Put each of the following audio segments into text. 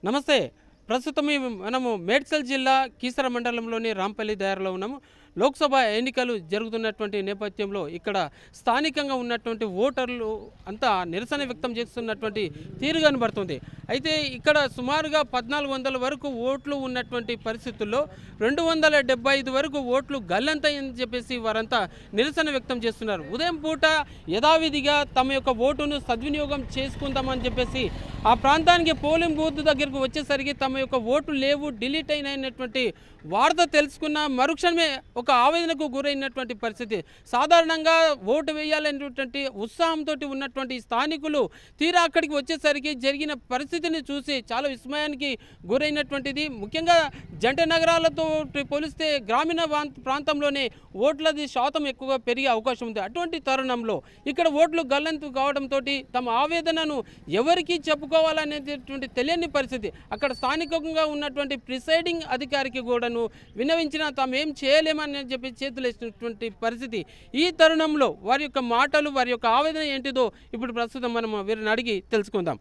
నమస్తే ప్రస్తుతం ఈ మనము మేడ్చల్ జిల్లా కీసర మండలంలోని రాంపల్లి దారిలో ఉన్నాము లోక్సభ ఎన్నికలు జరుగుతున్నటువంటి నేపథ్యంలో ఇక్కడ స్థానికంగా ఉన్నటువంటి ఓటర్లు అంతా నిరసన వ్యక్తం చేస్తున్నటువంటి తీరు కనబడుతుంది అయితే ఇక్కడ సుమారుగా పద్నాలుగు వందల వరకు ఓట్లు ఉన్నటువంటి పరిస్థితుల్లో రెండు వందల డెబ్బై ఐదు వరకు ఓట్లు గల్లంతాయని చెప్పేసి వారంతా నిరసన వ్యక్తం చేస్తున్నారు ఉదయం పూట యథావిధిగా తమ యొక్క ఓటును సద్వినియోగం చేసుకుందామని చెప్పేసి ఆ ప్రాంతానికి పోలింగ్ బూత్ దగ్గరకు వచ్చేసరికి తమ యొక్క ఓట్లు లేవు డిలీట్ అయినటువంటి వార్త తెలుసుకున్న మరుక్షణమే ఒక ఆవేదనకు గురైనటువంటి పరిస్థితి సాధారణంగా ఓటు వేయాలనేటువంటి ఉత్సాహంతో ఉన్నటువంటి స్థానికులు తీరా అక్కడికి వచ్చేసరికి జరిగిన పరిస్థితిని చూసి చాలా విస్మయానికి గురైనటువంటిది ముఖ్యంగా జంట నగరాలతో పోలిస్తే గ్రామీణ ప్రాంత- ప్రాంతంలోనే ఓట్లది శాతం ఎక్కువగా పెరిగే అవకాశం ఉంది అటువంటి తరుణంలో ఇక్కడ ఓట్లు గల్లంతు కావడంతో తమ ఆవేదనను ఎవరికి చెప్పుకోవాలనేటువంటి తెలియని పరిస్థితి అక్కడ స్థానికంగా ఉన్నటువంటి ప్రిసైడింగ్ అధికారికి కూడాను విన్నవించినా తాము ఏం చేయలేమని చెప్పి చేతులు వేసినటువంటి పరిస్థితి ఈ తరుణంలో వారి యొక్క మాటలు వారి యొక్క ఆవేదన ఏంటిదో ఇప్పుడు ప్రస్తుతం మనం వీరిని అడిగి తెలుసుకుందాం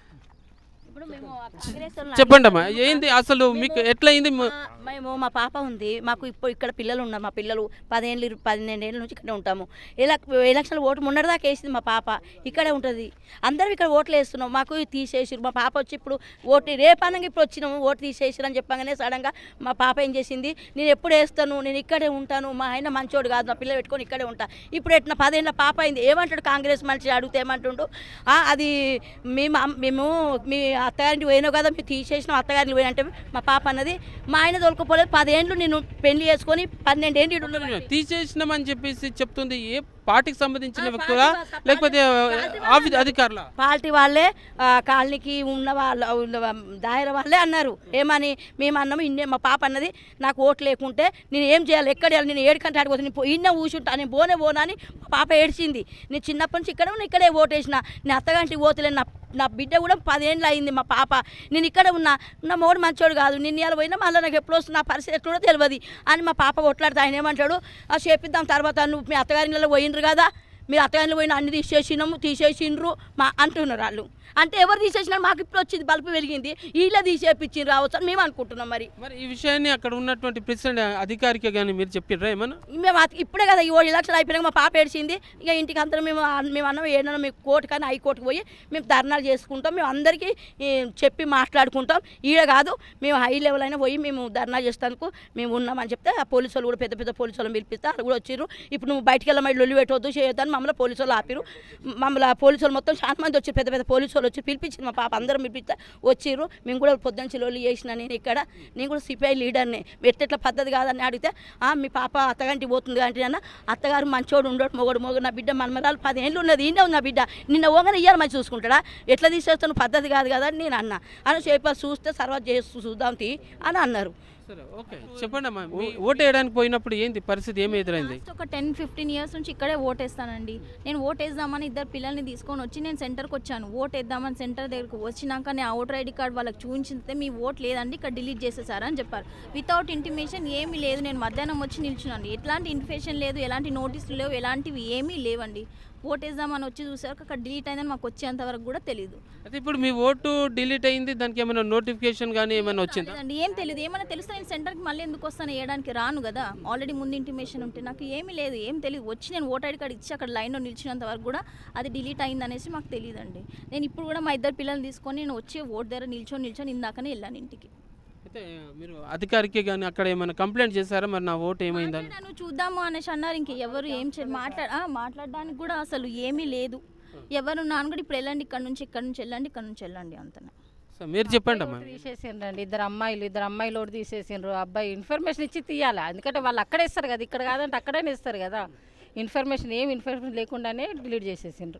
ఇప్పుడు మేము ఆ కాంగ్రెస్ వాళ్ళని చెప్పండి అమ్మా ఏంది అసలు మీకు ఎట్లయింది మ- మా- మేము మా పాప ఉంది మాకు ఇప్పుడు ఇక్కడ పిల్లలు ఉన్నారు మా పిల్లలు పదిహేళ్ళు పన్నెండు ఏళ్ళ నుంచి ఇక్కడే ఉంటాము ఎలక్ ఎలక్షన్ ఓటు మొన్నటిదాకా వేసింది మా పాప ఇక్కడే ఉంటుంది అందరం ఇక్కడ ఓట్లు వేస్తున్నాం మాకు తీసేసిరు మా పాప వచ్చి ఇప్పుడు ఓటు రేపనంగా ఇప్పుడు వచ్చినాము ఓటు తీసేసిరు అని చెప్పగానే సడన్గా మా పాప ఏం చేసింది నేను ఎప్పుడు వేస్తాను నేను ఇక్కడే ఉంటాను మా ఆయన మంచోడు కాదు నా పిల్లలు పెట్టుకొని ఇక్కడే ఉంటా ఇప్పుడు ఎట్లా పదేళ్ళ పాప అయింది ఏమంటాడు కాంగ్రెస్ మనిషి అడిగితే ఏమంటుండు "ఆ, అది మేము అమ్- మేము మీ అత్తగారింటి పోయినావు కదా మీరు తీసేసినాం అత్తగారిని పోయిన అంటే మా పాప అన్నది మా ఆయన తోలుకోపోలేదు పదేళ్ళు నేను పెళ్లి చేసుకొని పన్నెండేళ్ళు ఈడ ఉన్నాను. తీసేసినామని చెప్పేసి చెప్తుంది ఏ పార్టీకి సంబంధించిన ఆ, వ్యక్తులా పార్టీ వా- లేకపోతే పార్టీ వాళ్ళే ఆఫీస్ అధికారుల పార్టీ వాళ్ళే ఆ, కాలనీకి ఉన్న వాళ్ళ ఉన్న దాయర వాళ్ళే అన్నారు ఏమని మేము అన్నాము ఇన్నే మా పాప అన్నది నాకు ఓటు లేకుంటే నేను ఏం చేయాలి ఎక్కడ వెళ్ళాలి నేను ఏడుకంటే ఆడిపోతే నేను పో- ఇన్న కూర్చుంటా నేను పోనే పోనా అని మా పాప ఏడ్చింది నేను చిన్నప్పటి నుంచి ఇక్కడ ఉన్నా, ఇక్కడే ఓటేసిన నేను అత్తగాంటికి పోతలేను నా నా బిడ్డ కూడా పదేళ్ళు అయింది మా పాప నేను ఇక్కడ ఉన్నా నా మోడు మంచోడు కాదు నిన్న ఇవాళ పోయినా మళ్ళీ నాకు ఎప్పుడు వస్తుంది నా పరిస్థితి ఎట్లుండో తెలియదు అని మా పాప కొట్లాడితే ఆయన ఏమంటాడు ఆ చేపిద్దాం తర్వాత నువ్వు మీ అత్తగారిలో పోయినరు కదా మీరు అత్తగారిలో పోయిన అన్ని తీసేసినాము తీసేసిండ్రు మా అంటున్నారు వాళ్ళు అంటే ఎవరు తీసేసినారు మాకు ఇప్పుడు వచ్చింది బల్బు వెలిగింది వీళ్ళే తీసేపించిండ్రు రావచ్చు అని మేము అనుకుంటున్నాం మరి మరి ఈ విషయాన్ని అక్కడ ఉన్నటువంటి ప్రెసిడెంట్ అధికారికి కానీ మీరు చెప్పిర్రా ఏమన్నా మేము అత- ఇప్పుడే కదా ఈ ఓ ఎలక్షన్ అయిపోయినాక మా పాప ఏడ్చింది ఇక ఇంటికి అందరం మేము అన్- మేము అన్నం ఏదైనా మేము కోర్టు కానీ హైకోర్టుకు పోయి మేము ధర్నాలు చేసుకుంటాం మేము అందరికీ ఈ, చెప్పి మాట్లాడుకుంటాం ఈడ కాదు మేము హై లెవెల్ అయినా పోయి మేము ధర్నా చేస్తానికి మేము ఉన్నామని చెప్తే ఆ పోలీసు వాళ్ళు కూడా పెద్ద పెద్ద పోలీసు వాళ్ళని పిలిపిస్తే వాళ్ళు కూడా వచ్చిర్రు ఇప్పుడు నువ్వు బయటికి వెళ్ళమని లొల్లి పెట్టవద్దు చేయొద్దని మమ్మల్ని పోలీసు వాళ్ళు ఆపిరు మమ్మల్ని ఆ పోలీసు వాళ్ళు మొత్తం చాలా మంది వచ్చి పెద్ద పెద్ద పోలీసు వాళ్ళు వచ్చి పిలిపించింది మా పాప అందరం పిలిపిస్తే వచ్చిర్రు మేము కూడా పొద్దుంచి లొల్లి చేసిన నేను ఇక్కడ నేను కూడా సిపిఐ లీడర్ని ఎట్లా పద్ధతి కాదని అడిగితే "ఆ, మీ పాప అత్తగాంటికి పోతుంది అంటే అన్న అత్తగారు మంచోడు ఉండడు మొగడు మొగడు నా బిడ్డ మనమరాలు పదేళ్ళు ఉన్నది ఈయనే ఉంది నా బిడ్డ నిన్న ఓగానే ఇయ్యాలి మంచి చూసుకుంటాడా ఎట్లా తీసేస్తాను పద్ధతి కాదు కదా అని నేను అన్న అని చెప్పి చూస్తే సర్వ చేస్తూ చూద్దాం తీ అని అన్నారు సరే ఓకే చెప్పండి అమ్మా మీ ఓటు వేయడానికి పోయినప్పుడు ఏంది పరిస్థితి ఏమి ఎదురైంది లాస్ట్ ఒక టెన్ ఫిఫ్టీన్ ఇయర్స్ నుంచి ఇక్కడే ఓటేస్తానండి నేను ఓటేద్దామని ఇద్దరు పిల్లల్ని తీసుకొని వచ్చి నేను సెంటర్కి వచ్చాను ఓటేద్దామని సెంటర్ దగ్గరకు వచ్చినాక నేను ఆ ఓటర్ ఐడి కార్డ్ వాళ్ళకి చూపించితే మీ ఓట్ లేదండి ఇక్కడ డిలీట్ చేసేసారు అని చెప్పారు వితౌట్ ఇంటిమేషన్ ఏమీ లేదు నేను మధ్యాహ్నం వచ్చి నిల్చున్నాను ఎట్లాంటి ఇన్ఫర్మేషన్ లేదు ఎలాంటి నోటీసులు లేవు ఎలాంటివి ఏమీ లేవండి ఓటేద్దామని వచ్చి చూసారు అక్కడ డిలీట్ అయిందని మాకు వచ్చేంత వరకు కూడా తెలియదు అయితే ఇప్పుడు మీ ఓటు డిలీట్ అయింది దానికి ఏమైనా నోటిఫికేషన్ కానీ ఏమైనా వచ్చిందా లేదండి ఏం తెలియదు ఏమైనా తెలిస్తే నేను సెంటర్కి మళ్ళీ ఎందుకు వస్తాను వేయడానికి రాను కదా ఆల్రెడీ ముందు ఇంటిమేషన్ ఉంటే నాకు ఏమీ లేదు ఏం తెలియదు వచ్చి నేను ఓటర్ ఐడి కార్డ్ ఇచ్చి అక్కడ లైన్లో నిలిచినంత వరకు కూడా అది డిలీట్ అయింది అనేసి మాకు తెలియదండి నేను ఇప్పుడు కూడా మా ఇద్దరు పిల్లల్ని తీసుకొని నేను వచ్చి ఓట్ దగ్గర నిల్చొని నిల్చొని ఇందాకనే వెళ్ళాను ఇంటికి అయితే మీరు అధికారికి కానీ అక్కడ ఏమైనా కంప్లైంట్ చేశారా మరి నా ఓటు ఏమైందని నన్ను చూద్దాము అనేసి అన్నారు ఇంక ఎవరు ఏం చే మాట్లా ఆ, మాట్లాడడానికి కూడా అసలు ఏమీ లేదు ఎవరు నాన్న కూడా ఇప్పుడు వెళ్ళండి ఇక్కడ నుంచి ఇక్కడ నుంచి వెళ్ళండి ఇక్కడ నుంచి వెళ్ళండి అంతనే సో మీరు చెప్పండి అమ్మా తీసేసిండ్రండి ఇద్దరు అమ్మాయిలు ఇద్దరు అమ్మాయిలు ఒకటి తీసేసిండ్రు అబ్బాయి ఇన్ఫర్మేషన్ ఇచ్చి తీయాలి ఎందుకంటే వాళ్ళు అక్కడే ఇస్తారు కదా ఇక్కడ కాదంటే అక్కడనే ఇస్తారు కదా ఇన్ఫర్మేషన్ ఏం ఇన్ఫర్మేషన్ లేకుండానే డిలీట్ చేసేసిండ్రు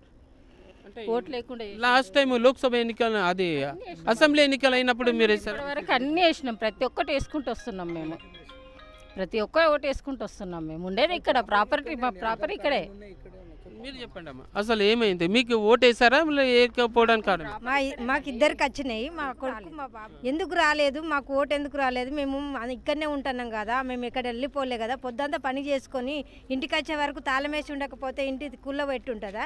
ఓట్ లేకుండా చేసి- లాస్ట్ టైం లోక్సభ ఎన్నికలు అది అసెంబ్లీ ఎన్నికలు అయినప్పుడు మీరు వేశారు ఇప్పటివరకు అన్నీ వేసినాం ప్రతి ఒక్కటి వేసుకుంటూ వస్తున్నాం మేము ప్రతి ఒక్క ఓటు వేసుకుంటూ వస్తున్నాం మేము ఉండేది ఇక్కడ ప్రాపర్టీ మా ప్రాపర్ ఇక్కడే మీరు చెప్పండి అమ్మా అసలు ఏమైంది మీకు ఓటు వేసారా వేయకపోవడానికి కారణం మా మాకు ఇద్దరికి వచ్చినాయి మా కొడుకు మా బాబు ఎందుకు రాలేదు మాకు ఓటు ఎందుకు రాలేదు మేము మన ఇక్కడనే ఉంటున్నాం కదా మేము ఇక్కడ వెళ్ళిపోలే కదా పొద్దంతా పని చేసుకొని ఇంటికి వచ్చే వరకు తాళం వేసి ఉండకపోతే ఇంటి కుళ్ళ పెట్టి ఉంటుందా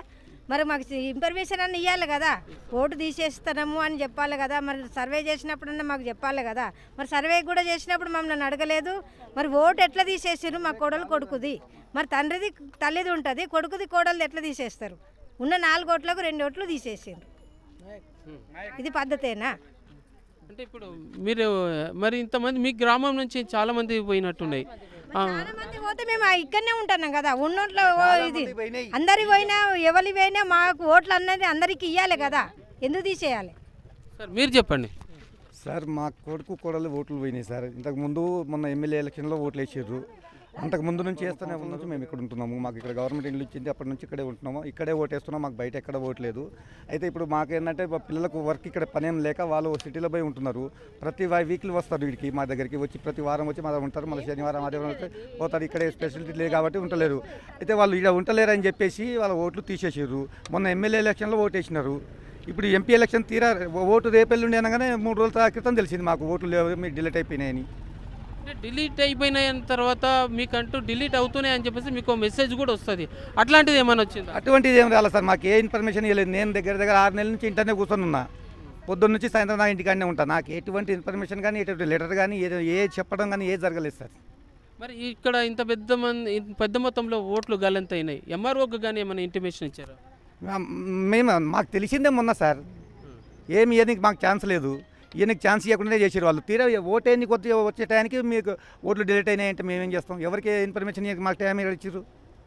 మరి మాకు ఇన్ఫర్మేషన్ అన్న ఇవ్వాలి కదా ఓటు తీసేస్తున్నాము అని చెప్పాలి కదా మరి సర్వే చేసినప్పుడన్నా మాకు చెప్పాలి కదా మరి సర్వే కూడా చేసినప్పుడు మమ్మల్ని అడగలేదు మరి ఓటు ఎట్లా తీసేసారు మా కోడలు కొడుకుది మరి తండ్రిది తల్లిది ఉంటుంది కొడుకుది కోడలు ఎట్లా తీసేస్తారు ఉన్న నాలుగు ఓట్లకు రెండు ఓట్లు తీసేసారు ఇది పద్ధతేనా అంటే ఇప్పుడు మీరు మరి ఇంతమంది మీ గ్రామం నుంచి చాలా మంది పోయినట్టున్నాయి ఆ, చాలా మంది పోతే మేము ఇక్కడనే ఉంటున్నాం కదా ఉన్నోట్లో ఓ ఇది అందరి పోయినా ఎవరి పోయినా మాకు ఓట్లు అన్నది అందరికి ఇవ్వాలి కదా ఎందుకు తీసేయాలి సార్ మీరు చెప్పండి సార్ మా కొడుకు కోడలు ఓట్లు పోయినాయి సార్ ఇంతకు ముందు మొన్న ఎమ్మెల్యే ఎలక్షన్లో ఓట్లు వేసారు అంతకు ముందు నుంచి వేస్తూనే ఉన్న నుంచి మేము ఇక్కడ ఉంటున్నాము మాకు ఇక్కడ గవర్నమెంట్ ఇల్లు ఇచ్చింది అప్పటి నుంచి ఇక్కడే ఉంటున్నాము ఇక్కడే ఓటేస్తున్నాం మాకు బయట ఎక్కడ ఓట్లేదు అయితే ఇప్పుడు మాకు ఏంటంటే మా పిల్లలకు వర్క్ ఇక్కడ పనేం లేక వాళ్ళు సిటీలో పోయి ఉంటున్నారు ప్రతి వీక్లీ వస్తారు వీడికి మా దగ్గరికి వచ్చి ప్రతి వారం వచ్చి మా దగ్గర ఉంటారు మళ్ళీ శనివారం ఆదివారం వస్తే పోతారు ఇక్కడే ఫెసిలిటీ లేదు కాబట్టి ఉంటలేరు అయితే వాళ్ళు ఇక్కడ ఉంటలేరు అని చెప్పేసి వాళ్ళ ఓట్లు తీసేసారు మొన్న ఎమ్మెల్యే ఎలక్షన్లో ఓటేసినారు ఇప్పుడు ఎంపీ ఎలక్షన్ తీరా ఓటు రేపెల్లుండి అనగానే మూడు రోజుల క్రితం తెలిసింది మాకు ఓట్లు లేవు మీకు డిలీట్ అయిపోయినాయని అంటే డిలీట్ అయిపోయిన తర్వాత మీకంటూ డిలీట్ అవుతున్నాయి అని చెప్పేసి మీకు మెసేజ్ కూడా వస్తుంది అట్లాంటిది ఏమైనా వచ్చిందా అటువంటిది ఏం రాలేదు సార్ మాకు ఏ ఇన్ఫర్మేషన్ ఇవ్వలేదు నేను దగ్గర దగ్గర ఆరు నెలల నుంచి ఇంటనే కూర్చొని ఉన్నా పొద్దున్న నుంచి సాయంత్రం నా ఇంటికాడనే ఉంటాను నాకు ఎటువంటి ఇన్ఫర్మేషన్ కానీ ఎటువంటి లెటర్ కానీ ఏదో ఏ చెప్పడం కానీ ఏ జరగలేదు సార్ మరి ఇక్కడ ఇంత పెద్ద మంది ఇంత పెద్ద మొత్తంలో ఓట్లు గలంత అయినాయి ఎంఆర్ఓకి కానీ ఏమైనా ఇంటిమేషన్ ఇచ్చారా మా- మేము మాకు తెలిసిందే మొన్న సార్ ఏమి ఇవ్వడానికి మాకు ఛాన్స్ లేదు ఈయనకి ఛాన్స్ ఇవ్వకుండా చేసారు వాళ్ళు తీరా ఓటేని కొద్ది వచ్చే టైంకి మీకు ఓట్లు డిలీట్ అయినాయంటే మేమేం చేస్తాం ఎవరికి ఇన్ఫర్మేషన్ ఇవ్వక మాకు టైం ఇచ్చారు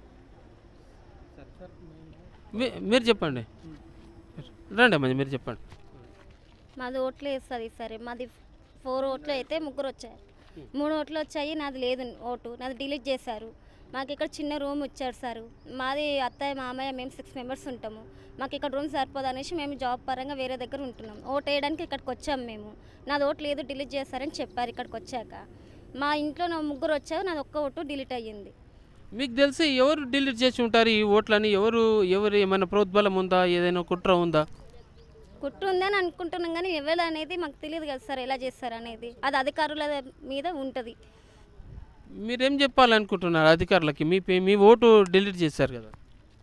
మీ- మీరు చెప్పండి రండి అమ్మా మీరు చెప్పండి మాది ఓట్లు వేస్తుంది సరే మాది ఫోర్ ఓట్లు అయితే ముగ్గురు వచ్చారు మూడు ఓట్లు వచ్చాయి నాది లేదు ఓటు నాది డిలీట్ చేశారు మాకు ఇక్కడ చిన్న రూమ్ ఇచ్చారు సార్ మాది అత్తయ్య మామయ్య మేము సిక్స్ మెంబర్స్ ఉంటాము మాకు ఇక్కడ రూమ్ సరిపోదు అనేసి మేము జాబ్ పరంగా వేరే దగ్గర ఉంటున్నాం ఓటు వేయడానికి ఇక్కడికి వచ్చాము మేము నాది ఓటు లేదు డిలీట్ చేశారని చెప్పారు ఇక్కడికి వచ్చాక మా ఇంట్లో నా ముగ్గురు వచ్చారు నాది ఒక్క ఓటు డిలీట్ అయ్యింది మీకు తెలిసి ఎవరు డిలీట్ చేసి ఉంటారు ఈ ఓట్లని ఎవరు ఎవరు ఏమైనా ప్రోద్బలం ఉందా ఏదైనా కుట్ర ఉందా కుట్టు ఉందని అనుకుంటున్నాం కానీ ఎవరు అనేది మాకు తెలియదు కదా సార్ ఎలా చేస్తారు అనేది అది అధికారుల మీద ఉంటుంది మీరేం చెప్పాలనుకుంటున్నారు అధికారులకి మీ పే- మీ ఓటు డిలీట్ చేశారు కదా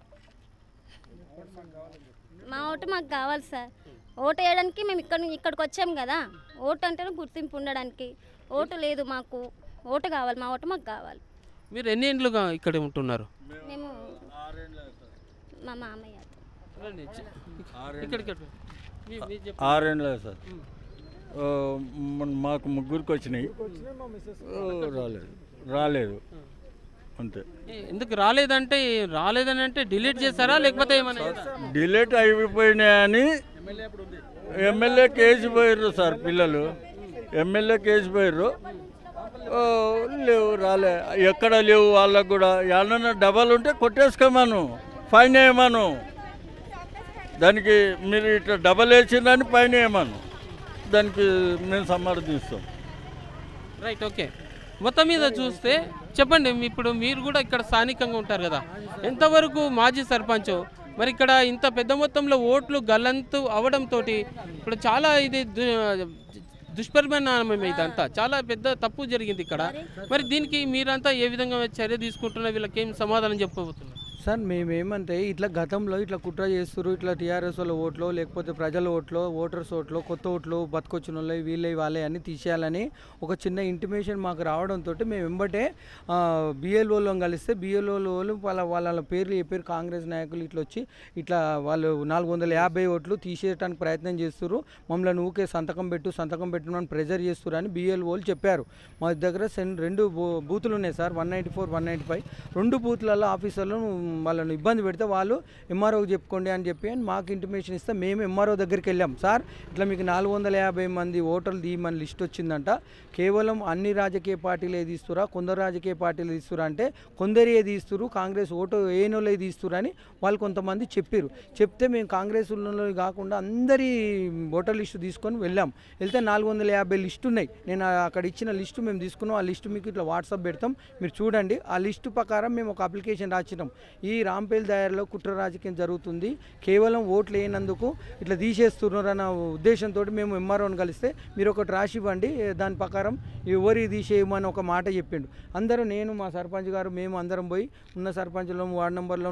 మా ఓటు మాకు కావాలి సార్ ఓటు వేయడానికి మేము ఇక్కడ ఇక్కడికి వచ్చాం కదా ఓటు అంటేనే గుర్తింపు ఉండడానికి ఓటు లేదు మాకు ఓటు కావాలి మా ఓటు మాకు కావాలి మీరు ఎన్ని ఏండ్లుగా ఇక్కడ ఉంటున్నారు మేము మా మామయ్య రండి చె- ఇక్కడికి రండి. మీ- మీరు చెప్పండి. ఆరేండ్లే సార్ ఆ, మన- మాకు ముగ్గురికి వచ్చినాయి ఆ, రాలేదు రాలేదు అంతే ఏ, ఎందుకు రాలేదంటే రాలేదని అంటే డిలీట్ చేశారా లేకపోతే ఏమైనా డిలేట్ అయిపోయినాయని ఎమ్మెల్యే కేసు పోయారు సార్ పిల్లలు ఎమ్మెల్యే కేసు పోయారు ఆ, లేవు రాలే ఎక్కడ లేవు వాళ్ళకు కూడా ఏమన్నా డబ్బాలు ఉంటే కొట్టేసుకోమను ఫైన్ వేయమను దానికి మీరు ఇట్లా డబల్ వేసిందని ఫైన్ వేయమను దానికి మేము సమర్థిస్తాం రైట్ ఓకే మొత్తం మీద చూస్తే చెప్పండి మీ- ఇప్పుడు మీరు కూడా ఇక్కడ స్థానికంగా ఉంటారు కదా ఎంతవరకు మాజీ సర్పంచ్ మరి ఇక్కడ ఇంత పెద్ద మొత్తంలో ఓట్లు గల్లంతు అవడంతో ఇప్పుడు చాలా ఇది దు- దుష్పరిణామం ఇదంతా చాలా పెద్ద తప్పు జరిగింది ఇక్కడ మరి దీనికి మీరంతా ఏ విధంగా చర్య తీసుకుంటున్నా వీళ్ళకి ఏం సమాధానం చెప్పబోతున్నారు సార్ మేమేమంటే ఇట్లా గతంలో ఇట్లా కుట్ర చేస్తారు ఇట్లా టీఆర్ఎస్ వాళ్ళ ఓట్లో లేకపోతే ప్రజల ఓట్లో ఓటర్స్ ఓట్లో కొత్త ఓట్లు బతుకొచ్చిన వాళ్ళు వీళ్ళే వాళ్ళే అన్ని తీసేయాలని ఒక చిన్న ఇంటిమేషన్ మాకు రావడంతో మేము వెంబటే బిఎల్ఓలో కలిస్తే బిఎల్ఓలో వాళ్ళు వాళ్ళ వాళ్ళ పేర్లు చెప్పారు కాంగ్రెస్ నాయకులు ఇట్లా వచ్చి ఇట్లా వాళ్ళు నాలుగు వందల యాభై ఓట్లు తీసేయడానికి ప్రయత్నం చేస్తారు మమ్మల్ని ఊకే సంతకం పెట్టు సంతకం పెట్టమని ప్రెజర్ చేస్తారు అని బిఎల్ఓలు చెప్పారు మా దగ్గర సెన్ రెండు బూ- బూతులు ఉన్నాయి sir one ninety four one ninety five రెండు బూత్లలో ఆఫీసర్లు వాళ్ళని ఇబ్బంది పెడితే వాళ్ళు ఎంఆర్ఓకి చెప్పుకోండి అని చెప్పి అని మాకు ఇంటిమేషన్ ఇస్తే మేము ఎంఆర్ఓ దగ్గరికి వెళ్ళాం సార్ ఇట్లా మీకు నాలుగు వందల యాభై మంది ఓటర్లు తీయమని లిస్ట్ వచ్చిందంట కేవలం అన్ని రాజకీయ పార్టీలే తీస్తురా కొందరు రాజకీయ పార్టీలు తీస్తురా అంటే కొందరే తీస్తురు కాంగ్రెస్ ఓటు ఏనోలే తీస్తురు అని వాళ్ళు కొంతమంది చెప్పారు చెప్తే మేము కాంగ్రెస్ ఉన్నోళ్ళు కాకుండా అందరి ఓటర్ లిస్టు తీసుకొని వెళ్ళాం వెళ్తే నాలుగు వందల యాభై లిస్టు ఉన్నాయి నేను ఆ- అక్కడ ఇచ్చిన లిస్టు మేము తీసుకున్నాం ఆ లిస్టు మీకు ఇట్లా వాట్సాప్ పెడతాం మీరు చూడండి ఆ లిస్టు ప్రకారం మేము ఒక అప్లికేషన్ రాసినాం ఈ రాంపేల్ దాయర్లో కుట్ర రాజకీయం జరుగుతుంది కేవలం ఓట్లు వేయనందుకు ఇట్లా తీసేస్తున్నారు అన్న ఉద్దేశంతో మేము ఎంఆర్ఓని కలిస్తే మీరు ఒకటి రాసి ఇవ్వండి దాని ప్రకారం ఎవరి తీసేయమని ఒక మాట చెప్పిండు అందరూ నేను మా సర్పంచ్ గారు మేము అందరం పోయి ఉన్న సర్పంచ్లను వార్డు నెంబర్లను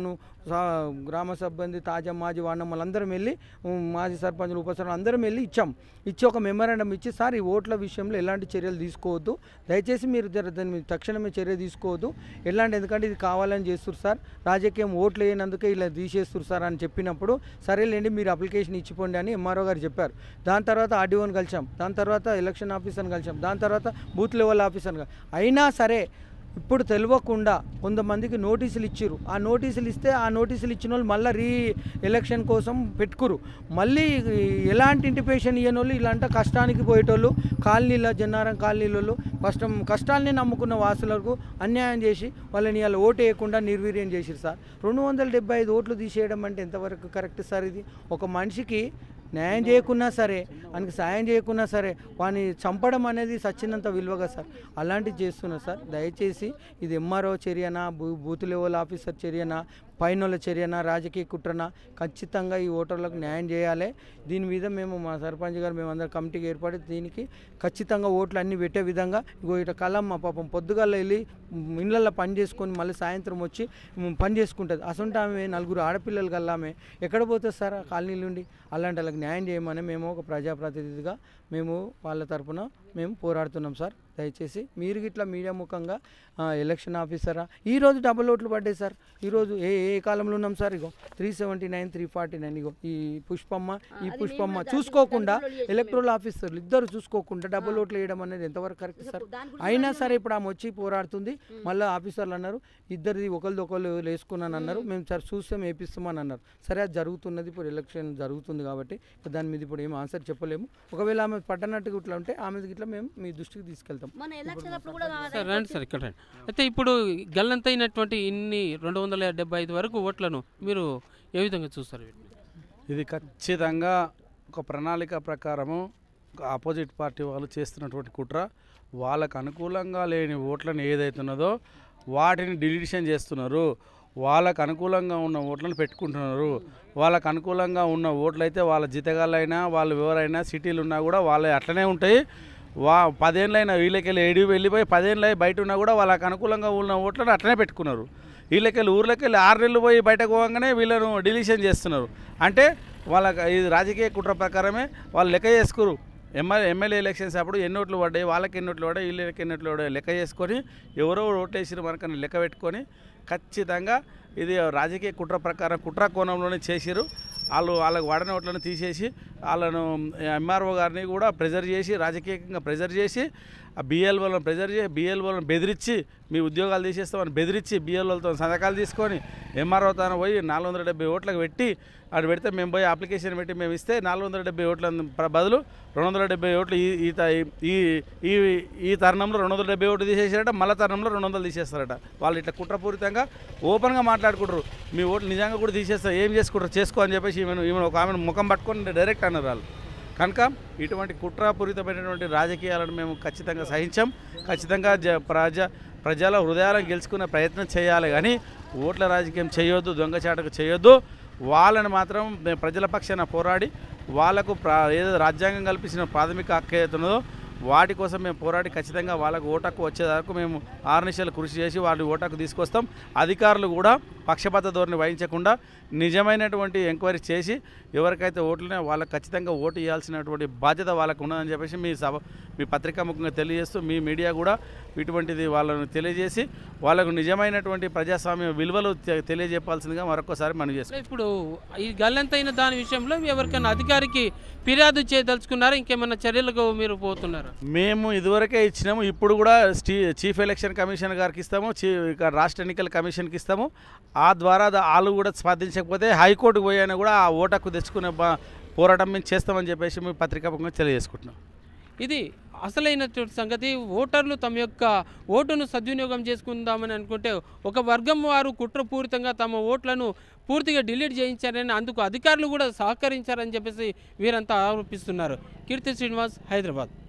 సా- గ్రామ సిబ్బంది తాజా మాజీ వార్డమ్మలు అందరం వెళ్ళి ఉమ్, మాజీ సర్పంచులు ఉప సర్పంచులు అందరం వెళ్ళి ఇచ్చాం ఇచ్చి ఒక మెమరాండం ఇచ్చి సార్ ఈ ఓట్ల విషయంలో ఎలాంటి చర్యలు తీసుకోవద్దు దయచేసి మీరు జర దాని మీద తక్షణమే చర్య తీసుకోవద్దు ఎలాంటి ఎందుకంటే ఇది కావాలని చేస్తారు సార్ రాజకీయం ఓట్లు వేయనందుకే ఇలా తీసేస్తారు సార్ అని చెప్పినప్పుడు సరేలేండి మీరు అప్లికేషన్ ఇచ్చిపోండి అని ఎంఆర్ఓ గారు చెప్పారు దాని తర్వాత ఆర్డీఓని కలిసాం దాని తర్వాత ఎలక్షన్ ఆఫీసర్ని కలిసాం దాని తర్వాత బూత్ లెవెల్ ఆఫీసర్ని కలి- అయినా సరే ఇప్పుడు తెలియకుండా కొంతమందికి నోటీసులు ఇచ్చిర్రు ఆ నోటీసులు ఇస్తే ఆ నోటీసులు ఇచ్చిన వాళ్ళు మళ్ళీ రీ ఎలక్షన్ కోసం పెట్టుకురు మళ్ళీ ఎలాంటి ఇంటిపేషన్ ఇయ్యని వాళ్ళు ఇలాంటి కష్టానికి పోయేటోళ్ళు కాలనీల జన్నారం కాలనీలలో కష్టం కష్టాలని నమ్ముకున్న వాసులకు అన్యాయం చేసి వాళ్ళని ఇలా ఓటు వేయకుండా నిర్వీర్యం చేసిరు సార్ రెండు వందల డెబ్బై ఐదు ఓట్లు తీసేయడం అంటే ఎంతవరకు కరెక్ట్ సార్ ఇది ఒక మనిషికి న్యాయం చేయకున్నా సరే వానికి సాయం చేయకున్నా సరే వాని చంపడం అనేది సచ్చినంత విలువగా సార్ అలాంటివి చేస్తున్నా సార్ దయచేసి ఇది ఎంఆర్ఓ చర్యనా బూ బూత్ లెవెల్ ఆఫీసర్ చర్యనా పైనోళ్ళ చర్యనా రాజకీయ కుట్రనా ఖచ్చితంగా ఈ ఓటర్లకు న్యాయం చేయాలి దీని మీద మేము మా సర్పంచ్ గారు మేమందరం కమిటీకి ఏర్పడి దీనికి ఖచ్చితంగా ఓట్లు అన్నీ పెట్టే విధంగా ఇగో ఇట కలమ్మ పాపం పొద్దుగాల వెళ్ళి ఇళ్ళల్లో పని చేసుకొని మళ్ళీ సాయంత్రం వచ్చి మ్, పని చేసుకుంటుంది అసంటే ఆమె నలుగురు ఆడపిల్లలు కల్లా ఆమె ఎక్కడ పోతుంది సార్ ఆ కాలనీ నుండి అలాంటి వాళ్ళకి న్యాయం చేయమని మేము ఒక ప్రజాప్రతినిధిగా మేము వాళ్ళ తరపున మేము పోరాడుతున్నాం సార్ దయచేసి మీరు గిట్లా మీడియా ముఖంగా ఆ, ఎలక్షన్ ఆఫీసరా ఈరోజు డబుల్ ఓట్లు పడ్డాయి సార్ ఈరోజు ఏ ఏ కాలంలో ఉన్నాం సార్ ఇగో three seventy nine three forty nine ఇగో ఈ పుష్పమ్మ ఈ పుష్పమ్మ చూసుకోకుండా ఎలక్ట్రల్ ఆఫీసర్లు ఇద్దరు చూసుకోకుండా డబుల్ ఓట్లు వేయడం అనేది ఎంతవరకు కరెక్ట్ సార్ అయినా సరే ఇప్పుడు ఆమె వచ్చి పోరాడుతుంది మళ్ళీ ఆఫీసర్లు అన్నారు ఇద్దరిది ఒకరిది ఒకరు వేసుకున్నాను అన్నారు మేము సార్ చూస్తాం వేపిస్తామని అన్నారు సరే అది జరుగుతున్నది ఇప్పుడు ఎలక్షన్ జరుగుతుంది కాబట్టి ఇక దాని మీద ఇప్పుడు ఏం ఆన్సర్ చెప్పలేము ఒకవేళ ఆమె పట్టనట్టుగా ఇట్లా ఉంటే ఆమె ఇట్లా మేము మీ దృష్టికి తీసుకెళ్తాం మన ఎలక్షన్ అప్పుడు కూడా సార్ రండి సార్ ఇక్కడ రండి అయితే ఇప్పుడు గల్లంతైనటువంటి ఇన్ని రెండు వందల డెబ్బై ఐదు వరకు ఓట్లను మీరు ఏ విధంగా చూస్తారు వీటిని ఇది ఖచ్చితంగా ఒక ప్రణాళిక ప్రకారము ఒక ఆపోజిట్ పార్టీ వాళ్ళు చేస్తున్నటువంటి కుట్ర వాళ్ళకు అనుకూలంగా లేని ఓట్లను ఏదైతున్నదో వాటిని డిలీషన్ చేస్తున్నారు వాళ్ళకు అనుకూలంగా ఉన్న ఓట్లను పెట్టుకుంటున్నారు వాళ్ళకు అనుకూలంగా ఉన్న ఓట్లయితే వాళ్ళ జీతగాళ్ళైనా వాళ్ళు ఎవరైనా సిటీలు ఉన్నా కూడా వాళ్ళ అట్లనే ఉంటాయి వా పదేళ్ళైనా వీళ్ళకెళ్ళి ఏడి వెళ్ళిపోయి పదేళ్ళు బయట ఉన్నా కూడా వాళ్ళకి అనుకూలంగా ఉన్న ఓట్లను అట్లనే పెట్టుకున్నారు వీళ్ళకెళ్ళి ఊర్లోకెళ్ళి ఆరు నెలలు పోయి బయటకు పోగానే వీళ్ళను డిలీషన్ చేస్తున్నారు అంటే వాళ్ళకి ఇది రాజకీయ కుట్ర ప్రకారమే వాళ్ళు లెక్క చేసుకురు ఎమ్మెల్యే ఎమ్మెల్యే ఎలక్షన్స్ అప్పుడు ఎన్ని ఓట్లు పడ్డాయి వాళ్ళకి ఎన్ని ఓట్లు పడ్డాయి వీళ్ళకి ఎన్ని ఓట్లు పడ్డాయి లెక్క చేసుకొని ఎవరో ఓటేసిన మనకని లెక్క పెట్టుకొని ఖచ్చితంగా ఇది రాజకీయ కుట్ర ప్రకారం కుట్ర కోణంలోనే చేసిరు వాళ్ళు వాళ్ళకి వాడిన ఓట్లను తీసేసి వాళ్ళను ఎంఆర్ఓ గారిని కూడా ప్రెజర్ చేసి రాజకీయంగా ప్రెజర్ చేసి ఆ బిఎల్ఓలను ప్రెజర్ చేసి బిఎల్ఓలను బెదిరించి మీ ఉద్యోగాలు తీసేస్తామని బెదిరించి బిఎల్ఓలతో సంతకాలు తీసుకొని ఎంఆర్ఓ తాను పోయి నాలుగు వందల డెబ్బై ఓట్లకు పెట్టి అటు పెడితే మేము పోయి అప్లికేషన్ పెట్టి మేము ఇస్తే నాలుగు వందల డెబ్బై ఓట్ల ప్ర- బదులు రెండు వందల డెబ్బై ఓట్లు ఈ ఈ త- ఈ ఈ ఈ తరుణంలో రెండు వందల డెబ్బై ఓట్లు తీసేసారట మళ్ళీ తరుణంలో రెండు వందలు తీసేస్తారట వాళ్ళు ఇట్లా కుట్రపూరితంగా ఓపెన్గా మాట్లాడుకుంటారు మీ ఓట్లు నిజంగా కూడా తీసేస్తారు ఏం చేసుకుంటారు చేసుకో అని చెప్పేసి ఈమెను ఈమెను ఒక ఆమెను ముఖం పట్టుకొని డైరెక్ట్ అన్నారు వాళ్ళు కనుక ఇటువంటి కుట్రాపూరితమైనటువంటి రాజకీయాలను మేము ఖచ్చితంగా సహించాం ఖచ్చితంగా జ ప్రజ ప్రజల హృదయాలను గెలుచుకునే ప్రయత్నం చేయాలి కానీ ఓట్ల రాజకీయం చేయొద్దు దొంగచాటకు చేయొద్దు వాళ్ళని మాత్రం మేము ప్రజల పక్షాన పోరాడి వాళ్ళకు ప్రా ఏదో రాజ్యాంగం కల్పించిన ప్రాథమిక హక్కు ఏదైతే ఉన్నదో వాటి కోసం మేము పోరాడి ఖచ్చితంగా వాళ్ళకు ఓటకు వచ్చే వరకు మేము ఆర్నిషాలు కృషి చేసి వాళ్ళని ఓటకు తీసుకొస్తాం అధికారులు కూడా పక్షపాత ధోరణి వహించకుండా నిజమైనటువంటి ఎంక్వైరీ చేసి ఎవరికైతే ఓట్లున్నాయో వాళ్ళకి ఖచ్చితంగా ఓటు ఇవ్వాల్సినటువంటి బాధ్యత వాళ్ళకు ఉన్నదని చెప్పేసి మీ సభ మీ పత్రికా ముఖంగా తెలియజేస్తూ మీ మీడియా కూడా ఇటువంటిది వాళ్ళను తెలియజేసి వాళ్ళకు నిజమైనటువంటి ప్రజాస్వామ్య విలువలు తె- తెలియజెప్పాల్సిందిగా మరొకసారి మనం చేస్తాం ఇప్పుడు ఈ గల్లంతైన దాని విషయంలో ఎవరికైనా అధికారికి ఫిర్యాదు చేయదలుచుకున్నారా ఇంకేమైనా చర్యలకు మీరు పోతున్నారా మేము ఇదివరకే ఇచ్చినాము ఇప్పుడు కూడా స్టీ చీఫ్ ఎలక్షన్ కమిషన్ గారికి ఇస్తాము చీ ఇక రాష్ట్ర ఎన్నికల కమిషన్కి ఇస్తాము ఆ ద్వారా దా- వాళ్ళు కూడా స్పందించకపోతే హైకోర్టుకు పోయినా కూడా ఆ ఓటకు తెచ్చుకునే బా- పోరాటం మేము చేస్తామని చెప్పేసి మేము పత్రికాముఖంగా తెలియజేసుకుంటున్నాం ఇది అసలైనటువంటి సంగతి ఓటర్లు తమ యొక్క ఓటును సద్వినియోగం చేసుకుందామని అనుకుంటే ఒక వర్గం వారు కుట్రపూరితంగా తమ ఓట్లను పూర్తిగా డిలీట్ చేయించారని అందుకు అధికారులు కూడా సహకరించారని చెప్పేసి వీరంతా ఆరోపిస్తున్నారు కీర్తి శ్రీనివాస్ హైదరాబాద్